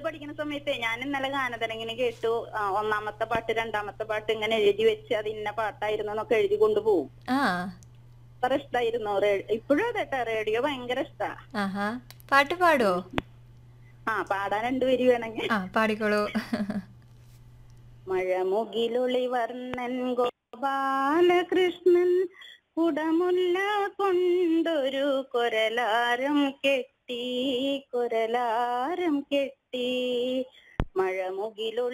പഠിക്കുന്ന സമയത്ത് ഞാൻ ഇന്നലെ ഗാനതരങ്ങിന് കേട്ടു ആ, ഒന്നാമത്തെ പാട്ട് രണ്ടാമത്തെ പാട്ട് ഇങ്ങനെ എഴുതി വെച്ച് അത് ഇന്ന പാട്ടായിരുന്നു എന്നൊക്കെ എഴുതി കൊണ്ടുപോകും ആ അത്ര ഇഷ്ടായിരുന്നു റേ- ഇപ്പോഴും അതെട്ടാ റേഡിയോ ഭയങ്കര ഇഷ്ടാ ആഹാ പാട്ട് പാടോ ആ പാടാൻ രണ്ടുപേര് വേണമെങ്കിൽ ആ പാടിക്കോളൂ മഴമുകിലൊളി വർണ്ണൻ ഗോപാലകൃഷ്ണൻ കുടമുല്ല കൊണ്ടൊരു കൊരലാരം കെട്ടി കൊരലാരം കെട്ടി മഴമുകിലൊളി